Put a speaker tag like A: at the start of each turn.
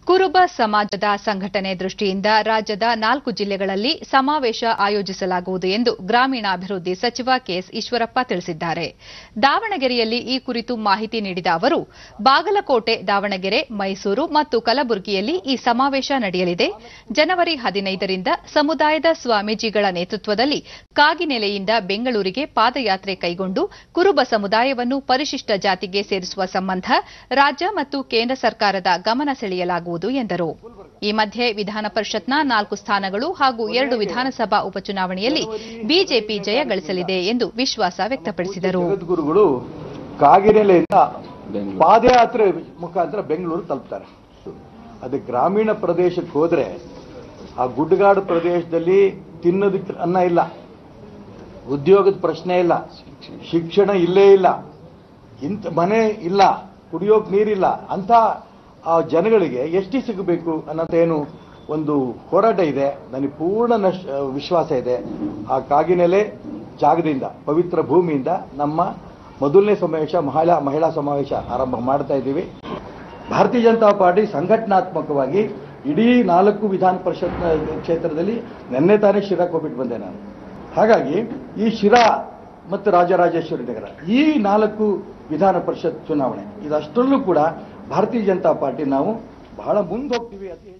A: ಕುರುಬ ಸಮಾಜದ ಸಂಘಟನೆ ದೃಷ್ಟಿಯಿಂದ ರಾಜ್ಯದ ನಾಲ್ಕು ಜಿಲ್ಲೆಗಳಲ್ಲಿ ಸಮಾವೇಶ ಆಯೋಜಿಸಲಾಗುವುದು ಎಂದು ಗ್ರಾಮೀಣಾಭಿವೃದ್ಧಿ ಸಚಿವ ಕೆಎಸ್ ಈಶ್ವರಪ್ಪ ತಿಳಿಸಿದ್ದಾರೆ ದಾವಣಗೆರೆಯಲ್ಲಿ ಈ ಕುರಿತು ಮಾಹಿತಿ ನೀಡಿದ ಅವರು ಬಾಗಲಕೋಟೆ ದಾವಣಗೆರೆ ಮೈಸೂರು ಮತ್ತು ಕಲಬುರಗಿಯಲ್ಲಿ ಈ ಸಮಾವೇಶ ನಡೆಯಲಿದೆ ಜನವರಿ ಹದಿನೈದರಿಂದ ಸಮುದಾಯದ ಸ್ವಾಮೀಜಿಗಳ ನೇತೃತ್ವದಲ್ಲಿ ಕಾಗಿನೆಲೆಯಿಂದ ಬೆಂಗಳೂರಿಗೆ ಪಾದಯಾತ್ರೆ ಕೈಗೊಂಡು ಕುರುಬ ಸಮುದಾಯವನ್ನು ಪರಿಶಿಷ್ಟ ಜಾತಿಗೆ ಸೇರಿಸುವ ಸಂಬಂಧ ರಾಜ್ಯ ಮತ್ತು ಕೇಂದ್ರ ಸರ್ಕಾರದ ಗಮನ ಸೆಳೆಯಲಾಗುವುದು ಎಂದರು ಈ ಮಧ್ಯೆ ವಿಧಾನ ಪರಿಷತ್ನ ನಾಲ್ಕು ಸ್ಥಾನಗಳು ಹಾಗೂ ಎರಡು ವಿಧಾನಸಭಾ ಉಪಚುನಾವಣೆಯಲ್ಲಿ ಬಿಜೆಪಿ ಜಯ ಗಳಿಸಲಿದೆ ಎಂದು ವಿಶ್ವಾಸ ವ್ಯಕ್ತಪಡಿಸಿದರು
B: ಜಗದ್ಗುರುಗಳು ಕಾಗಿನೆಲೆಯಿಂದ ಪಾದಯಾತ್ರೆ ಮುಖಾಂತರ ಬೆಂಗಳೂರು ತಲುಪ್ತಾರೆ ಅದು ಗ್ರಾಮೀಣ ಪ್ರದೇಶಕ್ಕೆ ಹೋದ್ರೆ ಆ ಗುಡ್ಡಗಾಡು ಪ್ರದೇಶದಲ್ಲಿ ತಿನ್ನೋದಕ್ಕೆ ಅನ್ನ ಇಲ್ಲ ಉದ್ಯೋಗದ ಪ್ರಶ್ನೆ ಇಲ್ಲ ಶಿಕ್ಷಣ ಇಲ್ಲೇ ಇಲ್ಲ ಇಂಥ ಮನೆ ಇಲ್ಲ ಕುಡಿಯೋಕ್ ನೀರಿಲ್ಲ ಅಂತ ಆ ಜನಗಳಿಗೆ ಎಷ್ಟು ಸಿಗಬೇಕು ಅನ್ನೋಂಥ ಏನು ಒಂದು ಹೋರಾಟ ಇದೆ ನನಗೆ ಪೂರ್ಣ ನಶ್ ವಿಶ್ವಾಸ ಇದೆ ಆ ಕಾಗಿನೆಲೆ ಜಾಗದಿಂದ ಪವಿತ್ರ ಭೂಮಿಯಿಂದ ನಮ್ಮ ಮೊದಲನೇ ಸಮಾವೇಶ ಮಹಿಳಾ ಮಹಿಳಾ ಸಮಾವೇಶ ಆರಂಭ ಮಾಡ್ತಾ ಇದ್ದೀವಿ ಭಾರತೀಯ ಜನತಾ ಪಾರ್ಟಿ ಸಂಘಟನಾತ್ಮಕವಾಗಿ ಇಡೀ ನಾಲ್ಕು ವಿಧಾನ ಪರಿಷತ್ ಕ್ಷೇತ್ರದಲ್ಲಿ ನಿನ್ನೆ ತಾನೇ ಶಿರಾಕ್ ಹೋಗ್ಬಿಟ್ಟು ಬಂದೆ ನಾನು ಹಾಗಾಗಿ ಈ ಶಿರಾ ಮತ್ತು ರಾಜರಾಜೇಶ್ವರಿ ನಗರ ಈ ನಾಲ್ಕು ವಿಧಾನ ಪರಿಷತ್ ಚುನಾವಣೆ ಇದಷ್ಟರಲ್ಲೂ ಕೂಡ ಭಾರತೀಯ ಜನತಾ ಪಾರ್ಟಿ ನಾವು ಬಹಳ ಮುಂದೆ ಹೋಗ್ತೀವಿ ಅಂತ ಹೇಳಿ